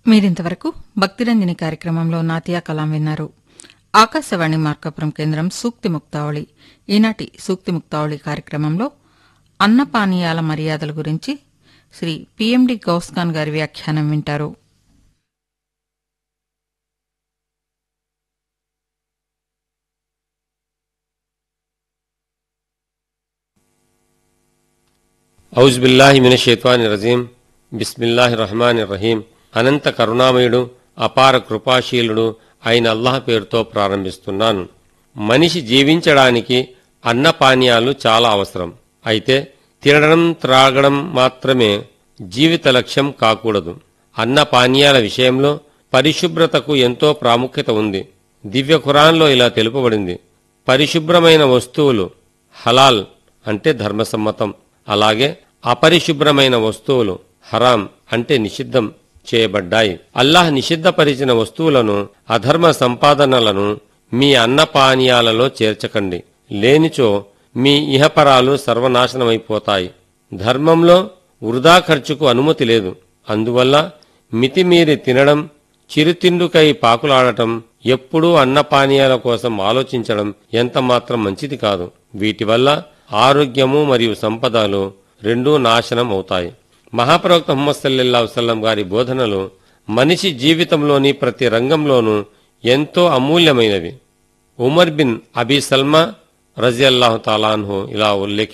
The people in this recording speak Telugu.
మీరింతవరకు భక్తిరంజని కార్యక్రమంలో నాతియా కలాం విన్నారు ఆకాశవాణి మార్కాపురం కేంద్రం సూక్తి ముక్తావళి ఈనాటి సూక్తి ముక్తావళి కార్యక్రమంలో అన్నపానీయాల మర్యాదల గురించి శ్రీ పిఎండి గౌస్ఖాన్ గారి వ్యాఖ్యానం వింటారు ఔజ్బిల్లాహి మిన షేత్వాని రజీం బిస్మిల్లాహి రహమాని రహీం అనంత కరుణామయుడు అపార కృపాశీలుడు అయిన అల్లాహ్ పేరుతో ప్రారంభిస్తున్నాను మనిషి జీవించడానికి అన్నపానీయాలు చాలా అవసరం అయితే తినడం త్రాగడం మాత్రమే జీవిత లక్ష్యం కాకూడదు అన్న పానీయాల విషయంలో పరిశుభ్రతకు ఎంతో ప్రాముఖ్యత ఉంది దివ్య ఖురాన్లో ఇలా తెలుపబడింది పరిశుభ్రమైన వస్తువులు హలాల్ అంటే ధర్మసమ్మతం అలాగే అపరిశుభ్రమైన వస్తువులు హరాం అంటే నిషిద్ధం చేయబడ్డాయి అల్లాహ్ నిషిద్ధపరిచిన వస్తువులను అధర్మ సంపాదనలను మీ అన్నపానీయాలలో చేర్చకండి లేనిచో మీ ఇహపరాలు సర్వనాశనమైపోతాయి ధర్మంలో వృధా ఖర్చుకు అనుమతి లేదు అందువల్ల మితిమీరి తినడం చిరుతిండుకై పాకులాడటం ఎప్పుడూ అన్నపానీయాల కోసం ఆలోచించడం ఎంతమాత్రం మంచిది కాదు వీటి వల్ల ఆరోగ్యము మరియు సంపదలు రెండూ నాశనం అవుతాయి మహాప్రవక్త ముహమ్మద్ సల్లల్లా వసల్లం గారి బోధనలు మనిషి జీవితంలోని ప్రతి రంగంలోనూ ఎంతో అమూల్యమైనవి ఉమర్ బిన్ అబీ సల్మా రజియల్లాహు తాలాన్హు ఇలా ఉల్లేఖి